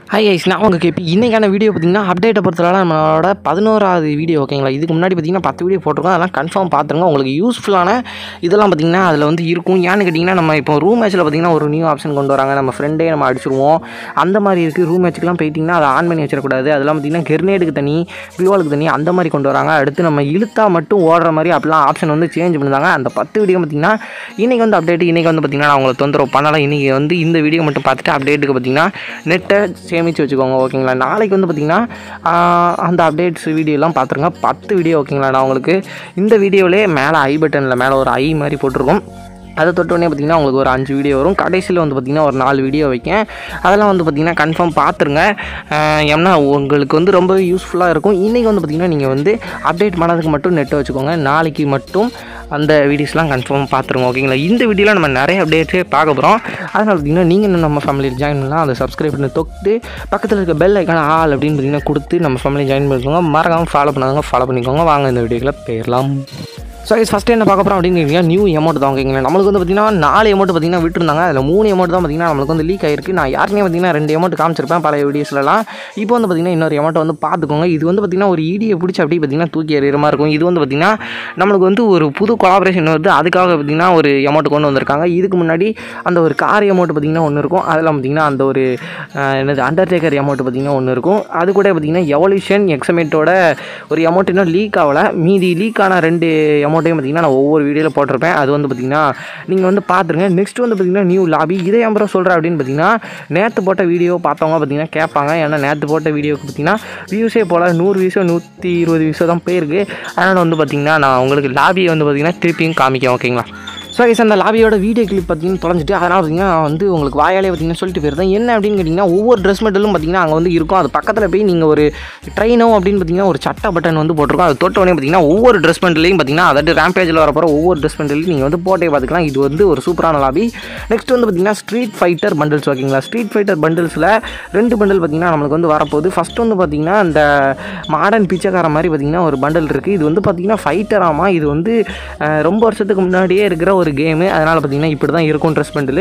Hi guys நான் உங்கள் KP இன்றைக்கான வீடியோ பார்த்தீங்கன்னா அப்டேட்டை பொறுத்தவரை நம்மளோட பதினோராவது வீடியோ ஓகேங்களா இதுக்கு முன்னாடி பார்த்தீங்கன்னா பத்து வீடியோ போட்டிருக்கோம் அதெல்லாம் கன்ஃபார்ம் பார்த்துருங்க உங்களுக்கு யூஸ்ஃபுல்லான இதெல்லாம் பார்த்தீங்கன்னா அதில் வந்து இருக்கும் ஏன்னு கேட்டிங்கன்னா நம்ம இப்போ ரூம் மேட்ச்சில் பார்த்தீங்கன்னா ஒரு நியூ ஆப்ஷன் கொண்டு வராங்க நம்ம ஃப்ரெண்டே நம்ம அடிச்சிருவோம் அந்த மாதிரி இருக்குது ரூம் மேட்ச்சுக்கெலாம் போயிட்டிங்கன்னா அதை ஆன் பண்ணி வச்சிடக்கூடாது அதெல்லாம் பார்த்தீங்கன்னா கெர்னேடுக்கு தனி ப்ளூவாலுக்கு தனி அந்த மாதிரி கொண்டு வராங்க அடுத்து நம்ம இழுத்தா மட்டும் ஓடுற மாதிரி அப்படிலாம் ஆப்ஷன் வந்து சேஞ்ச் பண்ணிருந்தாங்க அந்த பத்து வீடியோ பார்த்தீங்கன்னா இன்றைக்கி வந்து அப்டேட் இன்றைக்கி வந்து பார்த்தீங்கன்னா நான் உங்களை தொந்தரவு பண்ணலாம் இன்றைக்கி வந்து இந்த வீடியோ மட்டும் பார்த்துட்டு அப்டேட்டுக்கு பார்த்தீங்கன்னா நெட்டை சேமித்து வச்சுக்கோங்க ஓகேங்களா நாளைக்கு வந்து பார்த்தீங்கன்னா ஆஹ், அந்த அப்டேட்ஸ் வீடியோலாம் பார்த்துருங்க பத்து வீடியோ ஓகேங்களா நான் உங்களுக்கு இந்த வீடியோவிலே மேலே ஐ பட்டனில் மேலே ஒரு ஐ மாதிரி போட்டிருக்கோம் அதை தொட்டோடனே பார்த்தீங்கன்னா உங்களுக்கு ஒரு அஞ்சு வீடியோ வரும் கடைசியில் வந்து பார்த்திங்கன்னா ஒரு நாலு வீடியோ வைக்கேன் அதெல்லாம் வந்து பார்த்திங்கன்னா கன்ஃபார்ம் பார்த்துருங்க ஆஹ், ஏன்னா உங்களுக்கு வந்து ரொம்ப யூஸ்ஃபுல்லாக இருக்கும் இன்றைக்கி வந்து பார்த்திங்கன்னா நீங்கள் வந்து அப்டேட் பண்ணதுக்கு மட்டும் நெட்டை வச்சுக்கோங்க நாளைக்கு மட்டும் அந்த வீடியோஸ்லாம் கன்ஃபார்ம் பார்த்துருங்க ஓகேங்களா இந்த வீடியோவில் நம்ம நிறைய அப்டேட்ஸே பார்க்க போகிறோம் அதனால் பார்த்தீங்கன்னா நீங்கள் இன்னும் நம்ம ஃபேமிலியில் ஜாயின் பண்ணலாம் அதை சப்ஸ்கிரைப் பண்ணி தொட்டு பக்கத்தில் இருக்க பெல் ஐக்கான ஆல் அப்படின்னு பார்த்தீங்கன்னா கொடுத்து நம்ம ஃபேமிலி ஜாயின் பண்ணிக்கோங்க மறக்காமல் ஃபாலோ பண்ணாதவங்க ஃபாலோ பண்ணிக்கோங்க வாங்க இந்த வீடியோக்குள்ள போயிடலாம் ஸோ இது ஃபஸ்ட்டு என்ன பார்க்க போகிறோம் அப்படின்னு கேட்டிங்கன்னா நியூ அமௌண்ட் தான் ஓகேங்களா நம்மளுக்கு வந்து பார்த்தீங்கன்னா நாலு அமௌண்ட் பார்த்தீங்கன்னா விட்டுருந்தாங்க அதில் மூணு அமௌண்ட் தான் பார்த்தீங்கன்னா நம்மளுக்கு வந்து லீக் ஆயிருக்கு நான் யாருமே பார்த்தீங்கன்னா ரெண்டு அமௌண்ட் காமிச்சிருப்பேன் பழைய வீடியோஸ்லலாம் இப்போ வந்து பார்த்தீங்கன்னா இன்னொரு அமௌண்ட் வந்து பார்த்துக்கோங்க இது வந்து பார்த்தீங்கன்னா ஒரு ஈடியை பிடிச்சி அப்படியே பார்த்தீங்கன்னா தூக்கி எறிகிற மாதிரி இருக்கும் இது வந்து பார்த்தீங்கன்னா நம்மளுக்கு வந்து ஒரு புது கொலாபரேஷன் வருது அதுக்காக பார்த்தீங்கன்னா ஒரு அமௌண்ட் கொண்டு வந்திருக்காங்க இதுக்கு முன்னாடி அந்த ஒரு கார் அமௌண்ட் பார்த்தீங்கன்னா ஒன்று இருக்கும் அதில் பார்த்தீங்கன்னா அந்த ஒரு அஹ், என்னது அண்டர்டேக்கர் அமௌண்ட் பார்த்தீங்கன்னா ஒன்று இருக்கும் அது கூட பார்த்தீங்கன்னா எவல்யூஷன் எக்ஸமேட்டோட ஒரு அமௌண்ட் இன்னும் லீக் ஆகலை மீதி லீக் ஆன ரெண்டு அமௌண்ட்டையும் பார்த்தீங்கன்னா நான் ஒவ்வொரு வீடியோவில் போட்டிருப்பேன் அது வந்து பார்த்தீங்கன்னா நீங்கள் வந்து பார்த்துருங்க நெக்ஸ்ட் வந்து பார்த்தீங்கன்னா நியூ லாபி இதை அப்புறம் சொல்கிறேன் அப்படின்னு பார்த்தீங்கன்னா நேற்று போட்ட வீடியோ பார்த்தவங்க பார்த்தீங்கன்னா கேட்பாங்க ஏன்னா நேற்று போட்ட வீடியோக்கு பார்த்தீங்கன்னா வியூஸே போல் நூறு வியூஸோ நூற்றி இருபது வியூஸோ தான் போயிருக்கு அதனால் வந்து பார்த்தீங்கன்னா நான் உங்களுக்கு லாபியை வந்து பார்த்தீங்கன்னா திருப்பியும் காமிக்கேன் ஓகேங்களா ஸோ கைஸ் அந்த லாபியோட வீடியோ கிளிப் பார்த்தீங்கன்னா தொலைஞ்சிட்டு அதனால் பார்த்தீங்கன்னா நான் வந்து உங்களுக்கு வாயாலே பார்த்தீங்கன்னா சொல்லிட்டு போயிருந்தேன் என்ன அப்படின்னு கேட்டிங்கன்னா ஒவ்வொரு ட்ரெஸ் மெட்டலும் பார்த்தீங்கன்னா அங்கே வந்து இருக்கும் அது பக்கத்தில் போய் நீங்கள் ஒரு ட்ரெயினோ அப்படின்னு பார்த்தீங்கன்னா ஒரு சட்டை பட்டன் வந்து போட்டிருக்கோம் அது தொட்ட உடனே பார்த்தீங்கன்னா ஒவ்வொரு ட்ரெஸ் மெட்டலையும் பார்த்தீங்கன்னா அதாவது ரேம்பேஜில் வரப்போகிற ஒவ்வொரு ட்ரெஸ் மெட்டலையும் நீங்கள் வந்து போட்டே பார்த்துக்கலாம் இது வந்து ஒரு சூப்பரான லாபி நெக்ஸ்ட் வந்து பார்த்தீங்கன்னா ஸ்ட்ரீட் ஃபைட்டர் பண்டில்ஸ் ஓகேங்களா ஸ்ட்ரீட் ஃபைட்டர் பண்டில்ஸில் ரெண்டு பண்டில் பார்த்தீங்கன்னா நம்மளுக்கு வந்து வரப்போகுது ஃபஸ்ட்டு வந்து பார்த்தீங்கன்னா இந்த மாடர்ன் பிச்சைக்கார மாதிரி பார்த்தீங்கன்னா ஒரு பண்டில் இருக்குது இது வந்து பார்த்தீங்கன்னா ஃபைட்டராமா இது வந்து அஹ், ரொம்ப வருஷத்துக்கு முன்னாடியே இருக்கிற ஒரு கேமு அதனால் பார்த்தீங்கன்னா இப்படி தான் இருக்கும் ட்ரெஸ் பண்டில்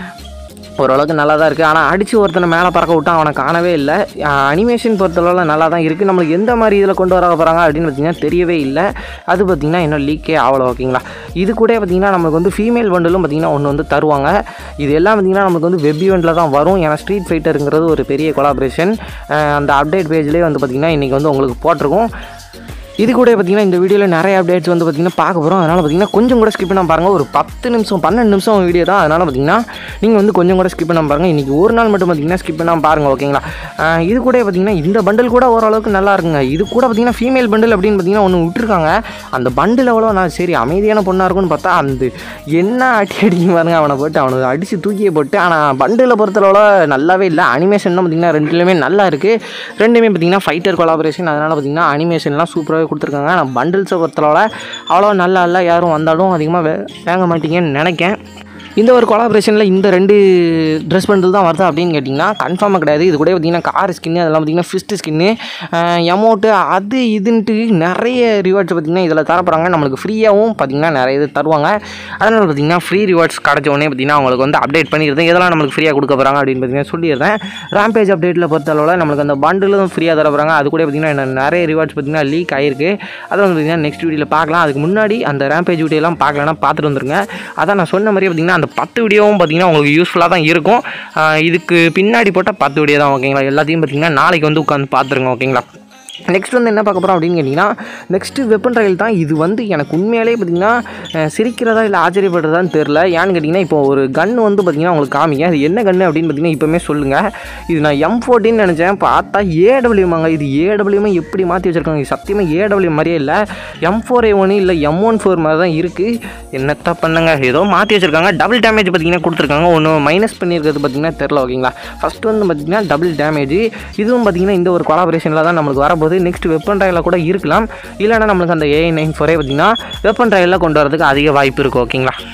ஓரளவுக்கு நல்லா தான் இருக்குது ஆனால் அடித்து ஒருத்தனை மேலே பறக்க விட்டான் அவனை காணவே இல்லை அனிமேஷன் பொறுத்தளவில் நல்லா தான் இருக்குது நம்மளுக்கு எந்த மாதிரி இதில் கொண்டு வர போகிறாங்க அப்படின்னு பார்த்தீங்கன்னா தெரியவே இல்லை அது பார்த்திங்கன்னா இன்னும் லீக்கே ஆகலை ஓகேங்களா இது கூட பார்த்திங்கன்னா நம்மளுக்கு வந்து ஃபீமேல் பண்டலும் பார்த்திங்கன்னா ஒன்று வந்து தருவாங்க இது எல்லாம் பார்த்திங்கன்னா நமக்கு வந்து வெப் ஈவெண்ட்டில் தான் வரும் ஏன்னா ஸ்ட்ரீட் ஃபைட்டருங்கிறது ஒரு பெரிய கொலாபரேஷன் அந்த அப்டேட் பேஜ்லேயே வந்து பார்த்திங்கன்னா இன்றைக்கி வந்து உங்களுக்கு போட்டிருக்கோம் இது கூட பார்த்தீங்கன்னா இந்த வீடியோவில் நிறைய அப்டேட்ஸ் வந்து பார்த்தீங்கன்னா பார்க்க போகிறோம் அதனால் பார்த்தீங்கன்னா கொஞ்சம் கூட ஸ்கிப் பண்ண பாருங்கள் ஒரு பத்து நிமிஷம் பன்னெண்டு நிமிஷம் வீடியோ தான் அதனால் பார்த்தீங்கன்னா நீங்கள் வந்து கொஞ்சம் கூட ஸ்கிப் பண்ண பாருங்கள் இன்றைக்கி ஒரு நாள் மட்டும் பார்த்தீங்கன்னா ஸ்கிப் பண்ணாமல் பாருங்கள் ஓகேங்களா ஆஹ் இது கூட பார்த்தீங்கன்னா இந்த பண்டில் கூட ஓரளவுக்கு நல்லா இருக்குங்க இது கூட பார்த்தீங்கன்னா ஃபீமேல் பண்டில் அப்படின்னு பார்த்தீங்கன்னா ஒன்று விட்டுருக்காங்க அந்த பண்டில் எவ்வளோ நான் சரி அமைதியான பொண்ணாக இருக்கும்னு பார்த்தா அந்த என்ன அடி அடிக்கும் பாருங்க அவனை போட்டு அவனுக்கு அடித்து தூக்கியே போட்டு ஆனால் பண்டில் பொறுத்தளவில் நல்லாவே இல்லை அனிமேஷன் பார்த்தீங்கன்னா ரெண்டுலேயுமே நல்லா இருக்குது ரெண்டுமே பார்த்தீங்கன்னா ஃபைட்டர் கொலாபரேஷன் அதனால் பார்த்தீங்கன்னா அனிமேஷன்லாம் சூப்பராகவே கொடுத்துருக்காங்க ஆனால் பண்டில்ஸை பொறுத்தளவில் அவ்வளோ நல்லா இல்லை யாரும் வந்தாலும் அதிகமாக வே வாங்க மாட்டீங்கன்னு நினைக்கேன் இந்த ஒரு கொலாபரேஷனில் இந்த ரெண்டு ட்ரெஸ் பண்டில் தான் வருது அப்படின்னு கேட்டிங்கன்னா கன்ஃபார்மாக கிடையாது இது கூட பார்த்தீங்கன்னா கார் ஸ்கின்னு அதெல்லாம் பார்த்தீங்கன்னா ஃபிஸ்ட் ஸ்கின்னு எமௌண்ட்டு அது இதுன்ட்டு நிறைய ரிவார்ட்ஸ் பார்த்தீங்கன்னா இதில் தரப்போகிறாங்க நம்மளுக்கு ஃப்ரீயாகவும் பார்த்தீங்கன்னா நிறைய இது தருவாங்க அதனால் பார்த்தீங்கன்னா ஃப்ரீ ரிவார்ட்ஸ் கிடச்ச உடனே பார்த்தீங்கன்னா உங்களுக்கு வந்து அப்டேட் பண்ணியிருந்தேன் இதெல்லாம் நம்மளுக்கு ஃப்ரீயாக கொடுக்க போகிறாங்க அப்படின்னு பார்த்தீங்கன்னா சொல்லியிருந்தேன் ரேம்பேஜ் அப்டேட்டில் பொறுத்தளவில் நம்மளுக்கு அந்த பண்டிலும் ஃப்ரீயாக தர போகிறாங்க அது கூட பார்த்தீங்கன்னா இன்னும் நிறைய ரிவார்ட்ஸ் பார்த்தீங்கன்னா லீக் ஆயிருக்கு அதை வந்து பார்த்தீங்கன்னா நெக்ஸ்ட் வீடியோவில் பார்க்கலாம் அதுக்கு முன்னாடி அந்த ரேம்பேஜ் வீடியோலாம் பார்க்கலன்னா பார்த்துட்டு வந்துருங்க அதான் நான் சொன்ன மாதிரியே பார்த்தீங்கன்னா அந்த பத்து வீடியோவும் பார்த்தீங்கன்னா உங்களுக்கு யூஸ்ஃபுல்லாக தான் இருக்கும் ஆஹ் இதுக்கு பின்னாடி போட்ட பத்து வீடியோ தான் ஓகேங்களா எல்லாத்தையும் பார்த்தீங்கன்னா நாளைக்கு வந்து உட்காந்து பார்த்துருங்க ஓகேங்களா நெக்ஸ்ட் வந்து என்ன பார்க்க போகிறோம் அப்படின்னு கேட்டிங்கன்னா நெக்ஸ்ட்டு வெப்பன் ரயில் தான் இது வந்து எனக்கு உண்மையாலே பார்த்தீங்கன்னா அஹ், சிரிக்கிறதா இல்லை ஆச்சரியப்படுறதான்னு தெரில ஏன்னு கேட்டிங்கன்னா இப்போ ஒரு கன் வந்து பார்த்தீங்கன்னா உங்களுக்கு காமிங்க அது என்ன கன்று அப்படின்னு பார்த்தீங்கன்னா இப்போமே சொல்லுங்கள் இது நான் எம் ஃபோர்டின்னு நினச்சேன் பார்த்தா ஏடபிள்யூமாங்க இது ஏடபிள்யூமே எப்படி மாற்றி வச்சுருக்காங்க இது சத்தியமாக ஏடபிள்யூ மாதிரியே இல்லை எம் ஃபோர் ஏ ஒன் இல்லை எம் ஒன் ஃபோர் மாதிரி தான் இருக்குது என்னத்த பண்ணுங்க ஏதோ மாற்றி வச்சுருக்காங்க டபுள் டேமேஜ் பார்த்தீங்கன்னா கொடுத்துருக்காங்க ஒன்று மைனஸ் பண்ணியிருக்கிறது பார்த்தீங்கன்னா தெரில ஓகேங்களா ஃபஸ்ட்டு வந்து பார்த்தீங்கன்னா டபுள் டேமேஜ் இதுவும் பார்த்தீங்கன்னா இந்த ஒரு கொலாபரேஷனில் தான் நம்மளுக்கு வரப்போகுது நெக்ஸ்ட் வெப்பன் ட்ரையலில் கூட இருக்கலாம் இல்லைனா நம்மளுக்கு அந்த ஏஐ நைன் ஃபோரே பார்த்தீங்கன்னா வெப்பன் ட்ரையலில் கொண்டு வரதுக்கு அதிக வாய்ப்பு இருக்குது ஓகேங்களா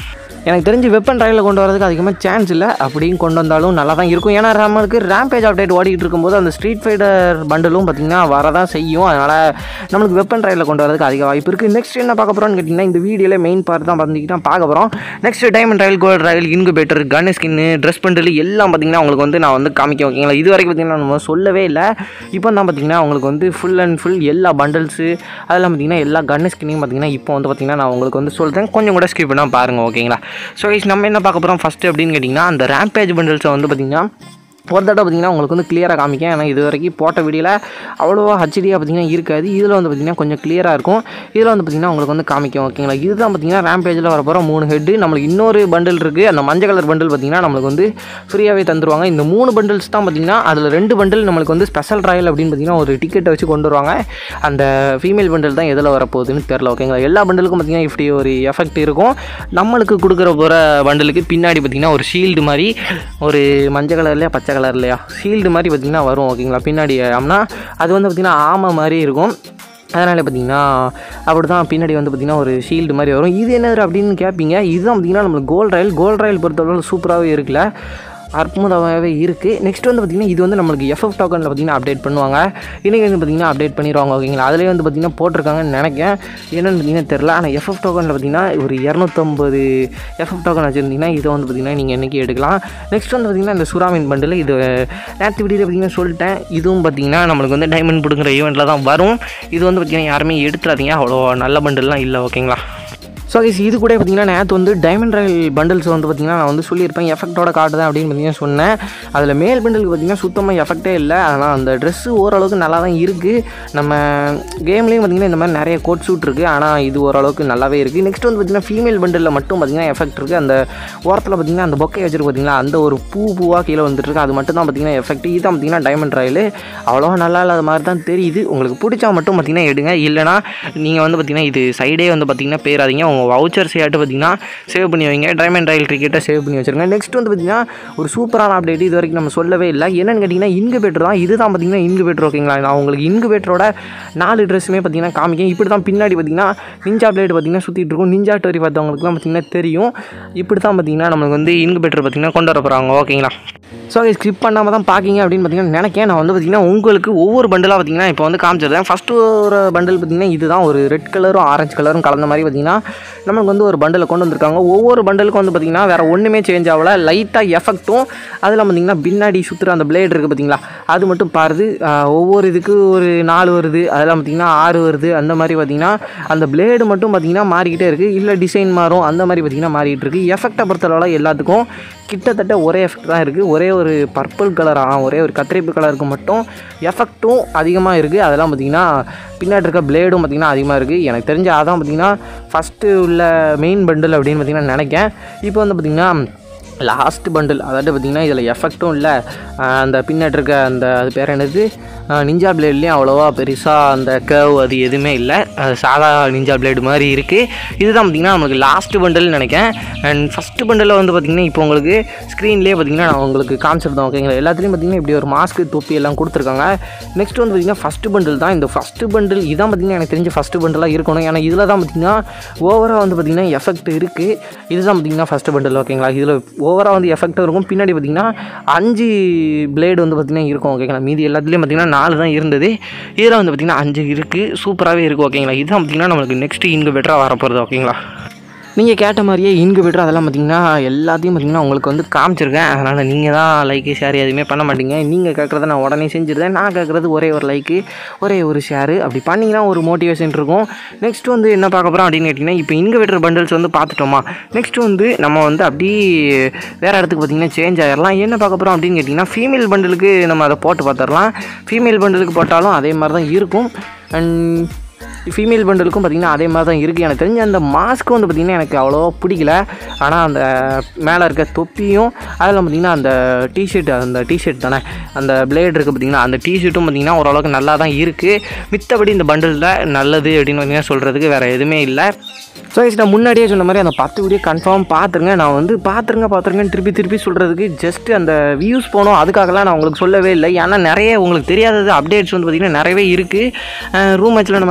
எனக்கு தெரிஞ்சு வெப்பன் ட்ரைவில் கொண்டு வரதுக்கு அதிகமாக சான்ஸ் இல்லை அப்படியும் கொண்டு வந்தாலும் நல்லா தான் இருக்கும் ஏன்னா நம்மளுக்கு ரேம்பேஜ் அப்டேட் ஓடிக்கிட்டு இருக்கும்போது அந்த ஸ்ட்ரீட் ஃபைட்டர் பண்டலும் பார்த்திங்கன்னா வரதான் செய்யும் அதனால் நம்மளுக்கு வெப்பன் ட்ரைவில் கொண்டு வரதுக்கு அதிக வாய்ப்பு இருக்குது நெக்ஸ்ட் என்ன பார்க்க போகிறோம்னு கேட்டிங்கன்னா இந்த வீடியோவில் மெயின் பார்ட் தான் பார்த்திங்கன்னா பார்க்க போகிறோம் next diamond trial gold trial incubator gun ஸ்கின்னு ட்ரெஸ் பண்டல் எல்லாம் பார்த்திங்கன்னா உங்களுக்கு வந்து நான் வந்து காமிக்க ஓகேங்களா இது வரைக்கும் பார்த்திங்கன்னா நம்ம சொல்லவே இல்லை இப்போ தான் பார்த்திங்கன்னா உங்களுக்கு வந்து ஃபுல் அண்ட் ஃபுல் எல்லா பண்டல்ஸு அதெல்லாம் பார்த்திங்கன்னா எல்லா கன் ஸ்கின்னையும் பார்த்திங்கன்னா இப்போ வந்து பார்த்திங்கன்னா நான் உங்களுக்கு வந்து சொல்கிறேன் கொஞ்சம் கூட ஸ்கிப் பண்ணால் பாருங்கள் ஓகேங்களா ஸோ guys, நம்ம என்ன பார்க்க போகிறோம் ஃபஸ்ட்டு அப்படின்னு கேட்டிங்கன்னா அந்த ரேம்பேஜ் பண்டல்ஸை வந்து பார்த்திங்கன்னா ஒரு தடவை பார்த்திங்கன்னா உங்களுக்கு வந்து கிளியராக காமிக்கேன் ஏன்னா இது வரைக்கும் போட்ட வீடியோவில் அவ்வளோவா ஹச்டியாக பார்த்திங்கன்னா இருக்காது இதில் வந்து பார்த்திங்கன்னா கொஞ்சம் கிளியராக இருக்கும் இதில் வந்து பார்த்திங்கன்னா உங்களுக்கு வந்து காமிக்கும் ஓகேங்களா இதுதான் பார்த்திங்கன்னா ரேம்பேஜில் வரப்போகிற மூணு ஹெட்டு நம்மளுக்கு இன்னொரு பண்டில் இருக்குது அந்த மஞ்சள் கலர் பண்டில் பார்த்திங்கன்னா நம்மளுக்கு வந்து ஃப்ரீயாகவே தந்துருவாங்க இந்த மூணு பண்டில்ஸ் தான் பார்த்திங்கன்னா அதில் ரெண்டு பண்டில் நம்மளுக்கு வந்து ஸ்பெஷல் ட்ரையல் அப்படின்னு பார்த்திங்கன்னா ஒரு டிக்கெட்டை வச்சு கொண்டு வருவாங்க அந்த ஃபீமேல் பண்டில் தான் எதில் வரப்போகுதுன்னு தெரில ஓகேங்களா எல்லா பண்டிலுக்கும் பார்த்திங்கன்னா இப்படி ஒரு எஃபெக்ட் இருக்கும் நம்மளுக்கு கொடுக்குற போகிற பண்டிலுக்கு பின்னாடி பார்த்திங்கன்னா ஒரு ஷீல்டு மாதிரி ஒரு மஞ்சள் கலர்லையா பச்சை கலர் இல்லையா ஷீல்டு மாதிரி பார்த்திங்கன்னா வரும் ஓகேங்களா பின்னாடி ஆம்னா அது வந்து பார்த்திங்கன்னா ஆமை மாதிரி இருக்கும் அதனால் பார்த்தீங்கன்னா அப்படி தான் பின்னாடி வந்து பார்த்திங்கன்னா ஒரு ஷீல்டு மாதிரி வரும் இது என்னது அப்படின்னு கேட்பீங்க இதுதான் பார்த்திங்கன்னா நம்மளுக்கு கோல்ட் ரயில் கோல்ட் ரயில் பொறுத்தவரை சூப்பராகவே இருக்குல்ல அற்புதமாகவே இருக்குது நெக்ஸ்ட் வந்து பார்த்திங்கன்னா இது வந்து நம்மளுக்கு எஃப்எஃப் டோக்கனில் பார்த்திங்கன்னா அப்டேட் பண்ணுவாங்க இன்றைக்கி வந்து பார்த்திங்கன்னா அப்டேட் பண்ணிடுவாங்க ஓகேங்களா அதிலே வந்து பார்த்திங்கன்னா போட்டிருக்காங்கன்னு நினைக்கிறேன் என்னென்னு பார்த்திங்கன்னா தெரில ஆனால் எஃப்எஃப் டோக்கனில் பார்த்திங்கன்னா ஒரு இரநூத்தம்பது எஃப்எஃப் டோக்கன் வச்சுருந்தீங்கன்னா இதை வந்து பார்த்திங்கன்னா நீங்கள் என்றைக்கு எடுக்கலாம் நெக்ஸ்ட் வந்து பார்த்திங்கன்னா இந்த சுறாமீன் பண்டில் இது நேற்று வீடியோவில் பார்த்திங்கன்னா சொல்லிட்டேன் இதுவும் பார்த்திங்கன்னா நம்மளுக்கு வந்து டைமண்ட் பிடுங்குற ஈவெண்ட்டில் தான் வரும் இது வந்து பார்த்திங்கன்னா யாருமே எடுத்துடாதீங்க அவ்வளோ நல்ல பண்டில்லாம் இல்லை ஓகேங்களா ஸோ கைஸ் இது கூட பார்த்தீங்கன்னா நேற்று வந்து டைமண்ட் ரயில் பண்டில்ஸ் வந்து பார்த்திங்கன்னா நான் வந்து சொல்லியிருப்பேன் எஃபெக்டோட காட்டுதான் அப்படின்னு பார்த்தீங்கன்னா சொன்னேன் அதில் மேல் பண்டிலுக்கு பார்த்திங்கன்னா சுத்தமாக எஃபெக்டே இல்லை ஆனால் அந்த ட்ரெஸ்ஸு ஓரளவுக்கு நல்லா தான் இருக்குது நம்ம கேம்லேயும் பார்த்திங்கன்னா இந்த மாதிரி நிறைய கோட் சூட் இருக்குது ஆனால் இது ஓரளவுக்கு நல்லாவே இருக்குது நெக்ஸ்ட் வந்து பார்த்திங்கன்னா ஃபீமேல் பண்டிலில் மட்டும் பார்த்திங்கன்னா எஃபெக்ட் இருக்குது அந்த ஓரத்தில் பார்த்திங்கன்னா அந்த பொக்கை வச்சிருக்கு பார்த்திங்களா அந்த ஒரு பூ பூவாக கீழே வந்துட்டுருக்கு அது மட்டும் தான் பார்த்திங்கன்னா எஃபெக்ட் இதுதான் பார்த்திங்கன்னா டைமண்ட் ராயில் அவ்வளோவா நல்லா இல்லாத மாதிரி தான் தெரியுது உங்களுக்கு பிடிச்சா மட்டும் பார்த்திங்கன்னா எடுங்க இல்லைனா நீங்கள் வந்து பார்த்திங்கன்னா இது சைடே வந்து பார்த்திங்கன்னா பேராதீங்க உங்கள் வவுச்சர் சேட்டு பார்த்திங்கன்னா சேவ் பண்ணி வைங்க டைமண்ட் ராயல் டிக்கெட்டை சேவ் பண்ணி வச்சுருங்க நெக்ஸ்ட் வந்து பார்த்திங்கன்னா ஒரு சூப்பரான அப்டேட் இது வரைக்கும் நம்ம சொல்லவே இல்லை என்னென்னு கேட்டிங்கன்னா இன்குபேட்டர் தான் இதுதான் பார்த்திங்கன்னா இன்குபேட்டர் ஓகேங்களா நான் உங்களுக்கு இன்குபேட்டரோட நாலு ட்ரெஸ்ஸுமே பார்த்திங்கன்னா காமிக்கேன் இப்படி தான் பின்னாடி பார்த்திங்கன்னா நிஞ்சா பிளேடு பார்த்திங்கன்னா சுற்றிட்டு இருக்கும் நிஞ்சா டோரி பார்த்தவங்களுக்குலாம் பார்த்திங்கன்னா தெரியும் இப்படி தான் பார்த்திங்கன்னா நம்மளுக்கு வந்து இன்குபேட்டர் பார்த்திங்கன்னா கொண்டு வர போகிறாங்க ஓகேங்களா ஸோ அதை ஸ்கிப் பண்ணாமல் தான் பார்க்கிங்க அப்படின்னு பார்த்தீங்கன்னா நினைக்கேன் நான் வந்து பார்த்திங்கன்னா உங்களுக்கு ஒவ்வொரு பண்டலாக பார்த்திங்கன்னா இப்போ வந்து காமிச்சிருந்தேன் ஃபஸ்ட்டு ஒரு பண்டல் பார்த்திங்கன்னா இதுதான் ஒரு ரெட் கலரும் ஆரஞ்சு கலரும் கலந்த மாதிரி பார்த்திங்கன்னா நமக்கு வந்து ஒரு பண்டலை கொண்டு வந்திருக்காங்க ஒவ்வொரு பண்டலுக்கும் வந்து பார்த்திங்கன்னா வேறு ஒன்றுமே சேஞ்ச் ஆகல லைட்டாக எஃபெக்ட்டும் அதில் பார்த்திங்கன்னா பின்னாடி சுற்றுற அந்த பிளேடு இருக்குது பார்த்திங்களா அது மட்டும் பாருது ஆஹ் ஒவ்வொரு இதுக்கு ஒரு நாலு வருது அதெல்லாம் பார்த்திங்கன்னா ஆறு வருது அந்த மாதிரி பார்த்திங்கன்னா அந்த பிளேடு மட்டும் பார்த்திங்கன்னா மாறிக்கிட்டே இருக்குது இல்லை டிசைன் மாறும் அந்த மாதிரி பார்த்திங்கன்னா மாறிக்கிட்டு இருக்குது எஃபெக்டை பொறுத்தளவில் எல்லாத்துக்கும் கிட்டத்தட்ட ஒரே எஃபெக்ட் தான் இருக்குது ஒரே ஒரு பர்பிள் கலர் ஒரே ஒரு கத்திரிப்பு கலருக்கு மட்டும் எஃபெக்ட்டும் அதிகமாக இருக்குது அதெல்லாம் பார்த்திங்கன்னா பின்னாடி இருக்க பிளேடும் பார்த்திங்கன்னா அதிகமாக இருக்குது எனக்கு தெரிஞ்ச அதான் பார்த்திங்கன்னா ஃபஸ்ட்டு உள்ள மெயின் பண்டில் அப்படின்னு பார்த்திங்கன்னா நினைக்கேன் இப்போ வந்து பார்த்திங்கன்னா லாஸ்ட் பண்டில் அதாவது பார்த்திங்கன்னா இதில் எஃபெக்ட்டும் இல்லை ஆஹ் அந்த பின்னாடி இருக்க அந்த அது பேர் என்னது ஆஹ் நிஞ்சா பிளேட்லேயும் அவ்வளோவா பெருசாக அந்த கர்வ் அது எதுவுமே இல்லை அது சாதா நிஞ்சா பிளேடு மாதிரி இருக்குது இதுதான் பார்த்திங்கன்னா நமக்கு லாஸ்ட் பண்டில் நினைக்கிறேன் அண்ட் ஃபஸ்ட்டு பண்டில் வந்து பார்த்திங்கன்னா இப்போ உங்களுக்கு ஸ்க்ரீன்லேயே பார்த்திங்கன்னா நான் உங்களுக்கு காமிச்சிருந்தேன் ஓகேங்களா எல்லாத்துலேயும் பார்த்திங்கன்னா இப்படி ஒரு மாஸ்க்கு தொப்பி எல்லாம் கொடுத்துருக்காங்க நெக்ஸ்ட் வந்து பார்த்திங்கன்னா ஃபஸ்ட்டு பண்டில் தான் இந்த ஃபஸ்ட்டு பண்டில் இதான் பார்த்திங்கன்னா எனக்கு தெரிஞ்ச ஃபஸ்ட்டு பண்டிலாக இருக்கணும் ஏன்னா இதில் தான் பார்த்திங்கன்னா ஓவராக வந்து பார்த்திங்கன்னா எஃபெக்ட் இருக்குது இதுதான் பார்த்திங்கன்னா ஃபஸ்ட்டு பண்டில் ஓகேங்களா இதில் ஓவராக வந்து எஃபெக்ட்டும் இருக்கும் பின்னாடி பார்த்திங்கன்னா அஞ்சு பிளேடு வந்து பார்த்திங்கன்னா இருக்கும் ஓகேங்களா மீதி எல்லாத்துலேயும் பார்த்திங்கன்னா நாலு தான் இருந்தது இதில் வந்து பார்த்திங்கன்னா அஞ்சு இருக்குது சூப்பராகவே இருக்குது ஓகேங்களா இதுதான் பார்த்திங்கன்னா நம்மளுக்கு நெக்ஸ்ட் இன்கு பெட்டராக வரப்போகிறது ஓகேங்களா நீங்கள் கேட்ட மாதிரியே இன்குபேட்டர் அதெல்லாம் பார்த்தீங்கன்னா எல்லாத்தையும் பார்த்தீங்கன்னா உங்களுக்கு வந்து காமிச்சிருக்கேன் அதனால் நீங்கள் தான் லைக்கு ஷேர் எதுவுமே பண்ண மாட்டீங்க நீங்கள் கேட்குறத நான் உடனே செஞ்சுருந்தேன் நான் கேட்குறது ஒரே ஒரு லைக்கு ஒரே ஒரு ஷேரு அப்படி பண்ணிங்கன்னா ஒரு மோட்டிவேஷன் இருக்கும் நெக்ஸ்ட் வந்து என்ன பார்க்க போகிறோம் அப்படின்னு கேட்டிங்கன்னா இப்போ இன்குபேட்டர் பண்டில்ஸ் வந்து பார்த்துட்டோமா நெக்ஸ்ட் வந்து நம்ம வந்து அப்படியே வேறு இடத்துக்கு பார்த்திங்கன்னா சேஞ்ச் ஆகிடலாம் என்ன பார்க்க போகிறோம் அப்படின்னு கேட்டிங்கன்னா ஃபீமேல் பண்டிலுக்கு நம்ம அதை போட்டு பார்த்துடலாம் ஃபீமேல் பண்டிலுக்கு போட்டாலும் அதே மாதிரி தான் இருக்கும் அண்ட் ஃபீமேல் பண்டலுக்கும் பார்த்திங்கன்னா அதே மாதிரி தான் இருக்குது எனக்கு தெரிஞ்ச அந்த மாஸ்க் வந்து பார்த்திங்கன்னா எனக்கு அவ்வளோவா பிடிக்கல ஆனால் அந்த மேலே இருக்க தொப்பியும் அதில் பார்த்திங்கன்னா அந்த டிஷர்ட் அந்த டிஷர்ட் தானே அந்த பிளேட் இருக்குது பார்த்திங்கன்னா அந்த டிஷர்ட்டும் பார்த்திங்கன்னா ஓரளவுக்கு நல்லா தான் இருக்குது மித்தபடி இந்த பண்டலில் நல்லது அப்படின்னு பார்த்திங்கன்னா சொல்கிறதுக்கு வேறு எதுவுமே இல்லை ஸோ நான் முன்னாடியே சொன்ன மாதிரி அந்த பத்து வீடியோ கன்ஃபார்ம் பார்த்துருங்க நான் வந்து பார்த்துருங்க பார்த்துருங்கன்னு திருப்பி திருப்பி சொல்கிறதுக்கு ஜஸ்ட் அந்த வியூஸ் போனோம் அதுக்காகலாம் நான் உங்களுக்கு சொல்லவே இல்லை ஏன்னா நிறைய உங்களுக்கு தெரியாதது அப்டேட்ஸ் வந்து பார்த்திங்கன்னா நிறையவே இருக்குது ரூம் மேட்ச்சில் நம்ம ஃப்ரெண்டே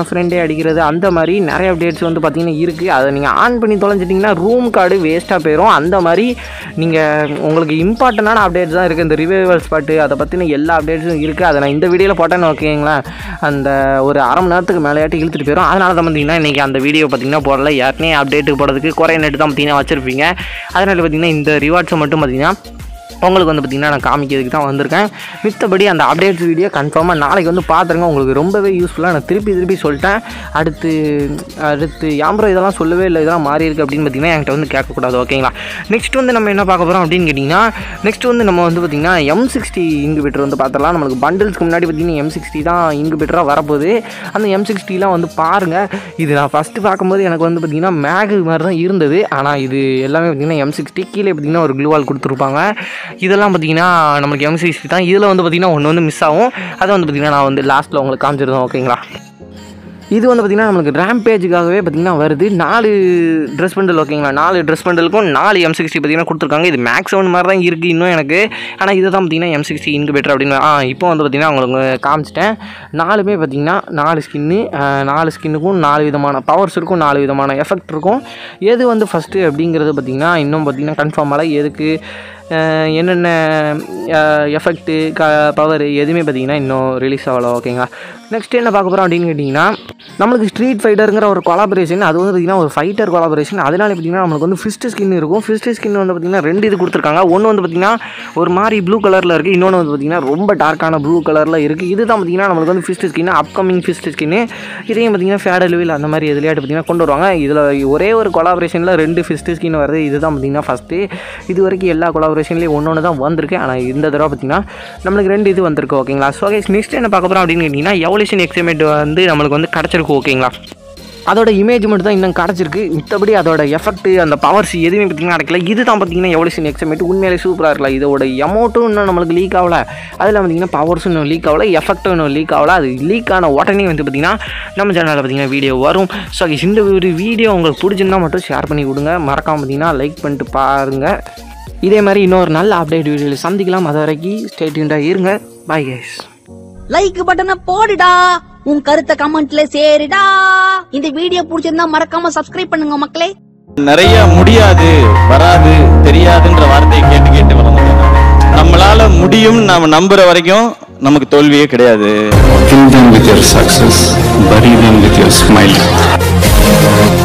அடிக்கிறது அந்த மாதிரி நிறைய அப்டேட்ஸ் வந்து பார்த்தீங்கன்னா இருக்குது அதை நீங்கள் ஆன் பண்ணி தொலைஞ்சிட்டிங்கன்னா ரூம் கார்டு வேஸ்ட்டாக போயிடும் அந்த மாதிரி நீங்கள் உங்களுக்கு இம்பார்ட்டண்டான அப்டேட்ஸ் தான் இருக்குது இந்த ரிவைவல் ஸ்பாட்டு அதை பற்றின எல்லா அப்டேட்ஸும் இருக்குது அதை நான் இந்த வீடியோவில் போட்டேன்னு ஓகேங்களேன் அந்த ஒரு அரை மணி நேரத்துக்கு மேலேயாட்டி இழுத்துட்டு போயிடும் அதனால தான் பார்த்தீங்கன்னா இன்றைக்கி அந்த வீடியோ பார்த்தீங்கன்னா போடல ஏற்கனவே அப்டேட்டுக்கு போடுறதுக்கு குறைய நெட்டு தான் பார்த்தீங்கன்னா வச்சுருப்பீங்க அதனால் பார்த்தீங்கன்னா இந்த ரிவார்ட்ஸை மட்டும் பார்த்தீங்கன்னா உங்களுக்கு வந்து பார்த்திங்கன்னா நான் காமிக்கிறதுக்கு தான் வந்திருக்கேன் மித்தபடி அந்த அப்டேட்ஸ் வீடியோ கன்ஃபார்மாக நாளைக்கு வந்து பார்த்துருங்க உங்களுக்கு ரொம்பவே யூஸ்ஃபுல்லாக நான் திருப்பி திருப்பி சொல்லிட்டேன் அடுத்து அடுத்து யாம்பரம் இதெல்லாம் சொல்லவே இல்லை இதெல்லாம் மாறி இருக்குது அப்படின்னு பார்த்தீங்கன்னா என்கிட்ட வந்து கேட்கக்கூடாது ஓகேங்களா நெக்ஸ்ட் வந்து நம்ம என்ன பார்க்க போகிறோம் அப்படின்னு கேட்டிங்கன்னா நெக்ஸ்ட் வந்து நம்ம வந்து பார்த்திங்கன்னா எம் சிக்ஸ்டி இன்குபேட்டர் வந்து பார்த்துடலாம் நம்மளுக்கு பண்டில்ஸ்க்கு முன்னாடி பார்த்திங்கன்னா எம் சிக்ஸ்டி தான் இன்குபேட்டராக வரப்போகுது அந்த எம் சிக்ஸ்டிலாம் வந்து பாருங்கள் இது நான் ஃபஸ்ட்டு பார்க்கும்போது எனக்கு வந்து பார்த்திங்கன்னா மேகு மாதிரி தான் இருந்தது ஆனால் இது எல்லாமே பார்த்திங்கன்னா எம் சிக்ஸ்டி கீழே பார்த்திங்கன்னா ஒரு க்ளூவால் கொடுத்துருப்பாங்க இதெல்லாம் பார்த்தீங்கன்னா நம்மளுக்கு எம் சிக்ஸ்டி தான் இதில் வந்து பார்த்திங்கன்னா ஒன்று வந்து மிஸ் ஆகும் அதை வந்து பார்த்திங்கன்னா நான் வந்து லாஸ்ட்டில் உங்களுக்கு காமிச்சிருந்தோம் ஓகேங்களா இது வந்து பார்த்திங்கன்னா நம்மளுக்கு ரேம் பேஜுக்காகவே பார்த்திங்கன்னா வருது நாலு ட்ரெஸ் பண்டல் ஓகேங்களா நாலு ட்ரெஸ் பண்டலுக்கும் நாலு எம் சிக்ஸ்டி பார்த்திங்கன்னா கொடுத்துருக்காங்க இது மேக்ஸ் ஒன் மாதிரி தான் இருக்குது இன்னும் எனக்கு ஆனால் இதை தான் பார்த்திங்கன்னா எம் சிக்ஸ்டி இன்குபேட்டர் அப்படின்னு ஆ இப்போ வந்து பார்த்திங்கன்னா உங்களுக்கு காமிச்சிட்டேன் நாலுமே பார்த்திங்கன்னா நாலு ஸ்கின்னு நாலு ஸ்கின்னுக்கும் நாலு விதமான பவர்ஸ் இருக்கும் நாலு விதமான எஃபெக்ட் இருக்கும் எது வந்து ஃபஸ்ட்டு அப்படிங்கிறது பார்த்திங்கன்னா இன்னும் பார்த்திங்கன்னா கன்ஃபார்ம் ஆகலை எதுக்கு அஹ் என்னென்ன எஃபெக்ட்டு க பவர் எதுவுமே பார்த்தீங்கன்னா இன்னும் ரிலீஸ் ஆகல ஓகேங்களா நெக்ஸ்ட் என்ன பார்க்க போகிறோம் அப்படின்னு கேட்டிங்கன்னா நம்மளுக்கு ஸ்ட்ரீட் ஃபைட்டருங்கிற ஒரு கொலாபரேஷன் அது வந்து பார்த்திங்கன்னா ஒரு ஃபைட்டர் கொலாபரேஷன் அதனால பார்த்திங்கன்னா நம்மளுக்கு வந்து ஃபிஸ்ட் ஸ்கின் இருக்கும் ஃபிஸ்ட் ஸ்கின் வந்து பார்த்திங்கன்னா ரெண்டு இது கொடுத்துருக்காங்க ஒன்று வந்து பார்த்திங்கன்னா ஒரு மாதிரி ப்ளூ கலரில் இருக்குது இன்னொன்று வந்து பார்த்திங்கன்னா ரொம்ப டார்க்கான ப்ளூ கலரில் இருக்குது இது தான் பார்த்திங்கன்னா நம்மளுக்கு வந்து ஃபிஸ்ட் ஸ்கின் அப்கமிங் ஃபிஸ்ட் ஸ்கின்னு இதையும் பார்த்திங்கன்னா ஃபேடல் வீல் அந்த மாதிரி எதுலையாட்டு பார்த்திங்கன்னா கொண்டு வருவாங்க இதில் ஒரே ஒரு கொலாபரேஷனில் ரெண்டு ஃபிஸ்ட் ஸ்கின் வருது இதுதான் பார்த்திங்கன்னா ஃபஸ்ட்டு இது வரைக்கும் எல்லா கொலாபரேஷன்லேயும் ஒன்று ஒன்று தான் வந்திருக்கு ஆனால் இந்த தடவை பார்த்திங்கன்னா நம்மளுக்கு ரெண்டு இது வந்திருக்கு ஓகேங்களா ஸோ நெக்ஸ்ட் என்ன பார்க்க போகிறோம் அப்படின்னு கேட்டிங்கன்னா எவல்யூஷன் எக்ஸ்பெரிமெண்ட் வந்து நம்மளுக்கு வந்து கிடச்சிருக்கு ஓகேங்களா அதோட இமேஜ் மட்டும் தான் இன்னும் கிடச்சிருக்கு மித்தபடி அதோட எஃபெக்ட் அந்த பவர்ஸ் எதுவுமே பார்த்திங்கன்னா கிடைக்கல இது தான் பார்த்திங்கன்னா எவல்யூஷன் எக்ஸ்பெரிமெண்ட் உண்மையிலே சூப்பராக இருக்கலாம் இதோட எமௌண்ட்டும் இன்னும் நம்மளுக்கு லீக் ஆகல அதில் பார்த்திங்கன்னா பவர்ஸும் இன்னும் லீக் ஆகல எஃபெக்ட்டும் இன்னும் லீக் ஆகல அது லீக் ஆன உடனே வந்து பார்த்திங்கன்னா நம்ம சேனலில் பார்த்திங்கன்னா வீடியோ வரும் ஸோ இந்த ஒரு வீடியோ உங்களுக்கு பிடிச்சிருந்தா மட்டும் ஷேர் பண்ணி கொடுங்க மறக்காம பார்த்திங்கன்னா லைக் பண்ணிட்டு பாருங்கள் இதே மாதிரி இன்னொரு நல்ல அப்டேட் வீடியோவில் சந்திக்கலாம் அது வரைக்கும் ஸ்டேட்யூண்டாக இருங்க பாய் கைஸ் லைக் பட்டனை போடுடா உன் கருத்தை கமெண்ட்ல சேருடா இந்த வீடியோ பிடிச்சிருந்தா மறக்காம சப்ஸ்கிரைப் பண்ணுங்க மக்களே நிறைய முடியாது வராது தெரியாதுன்ற வார்த்தையை கேட்டு கேட்டு வளர்ந்துட்டேன் நானு. நம்மளால முடியும் நாம நம்புற வரைக்கும் நமக்கு தோல்வியே கிடையாது Kill them with your success, bury them with your smile.